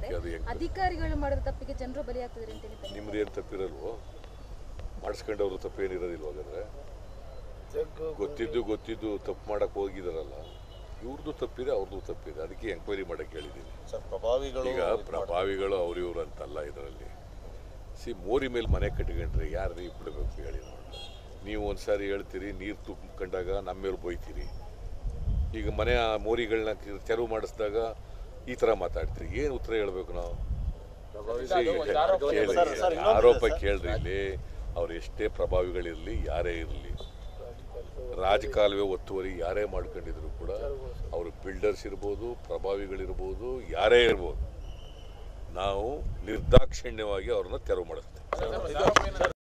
Okay ಅದು ಹೆಂಗ್ ಅಧಿಕಾರಿಗಳು ಮಾಡಿದ ತಪ್ಪಿಗೆ ಜನರು ಬಲಿಯಾಗ್ತಿದ್ದಾರೆ ಅಂತ ಹೇಳಿ ನಿಮ್ದೇನು ತಪ್ಪಿರಲ್ವೋ ಮಾಡಿಸ್ಕೊಂಡವ್ರು ತಪ್ಪೇನಿರೋದಿಲ್ವ ಹಾಗಾದ್ರೆ ಗೊತ್ತಿದ್ದು ಗೊತ್ತಿದ್ದು ತಪ್ಪು ಮಾಡಕ್ ಹೋಗಿದಾರಲ್ಲ ಇವ್ರದ್ದು ತಪ್ಪಿದೆ ಅವ್ರದ್ದು ತಪ್ಪಿದೆ ಅದಕ್ಕೆ ಎಂಕ್ವೈರಿ ಮಾಡಕ್ಕೆ ಹೇಳಿದ್ದೀನಿ ಸರ್ ಪ್ರಭಾವಿಗಳು ಈಗ ಪ್ರಭಾವಿಗಳು ಅವ್ರು ಇವ್ರು ಅಂತಲ್ಲ ಇದರಲ್ಲಿ ಸಿ ಮೋರಿ ಮೇಲೆ ಮನೆ ಕಟ್ಕೊಂಡ್ರೆ ಯಾರು ಬಿಡಬೇಕು ಹೇಳಿ ನೋಡೋಣ ನೀವು ಒಂದ್ಸಾರಿ ಹೇಳ್ತೀರಿ ನೀರು ತುಂಬ್ಕೊಂಡಾಗ ನಮ್ಮ ಮೇಲೆ ಬೈತೀರಿ ಈಗ ಮನೆ ಆ ಮೋರಿಗಳನ್ನ ಕಿ- ತೆರವು ಮಾಡಿಸಿದಾಗ ಈ ಥರ ಮಾತಾಡ್ತೀರಿ ಏನು ಉತ್ತರ ಹೇಳ್ಬೇಕು ನಾವು See, ಕೇಳಿ, ಸರ್, ಸರ್, ಇನ್ನೊಂದು ಆರೋಪ ಸರ್. ಕೇಳ್ರಿ ಇಲ್ಲಿ ಅವ್ರು ಎಷ್ಟೇ ಪ್ರಭಾವಿಗಳಿರಲಿ ಯಾರೇ ಇರಲಿ ರಾಜಕಾಲುವೆ ಒತ್ತುವರಿ ಯಾರೇ ಮಾಡ್ಕೊಂಡಿದ್ರು ಕೂಡ ಅವರು ಬಿಲ್ಡರ್ಸ್ ಇರ್ಬೋದು ಪ್ರಭಾವಿಗಳಿರ್ಬೋದು ಯಾರೇ ಇರ್ಬೋದು ನಾವು ನಿರ್ದಾಕ್ಷಿಣ್ಯವಾಗಿ ಅವ್ರನ್ನ ತೆರವು ಮಾಡಿಸ್ತೇವೆ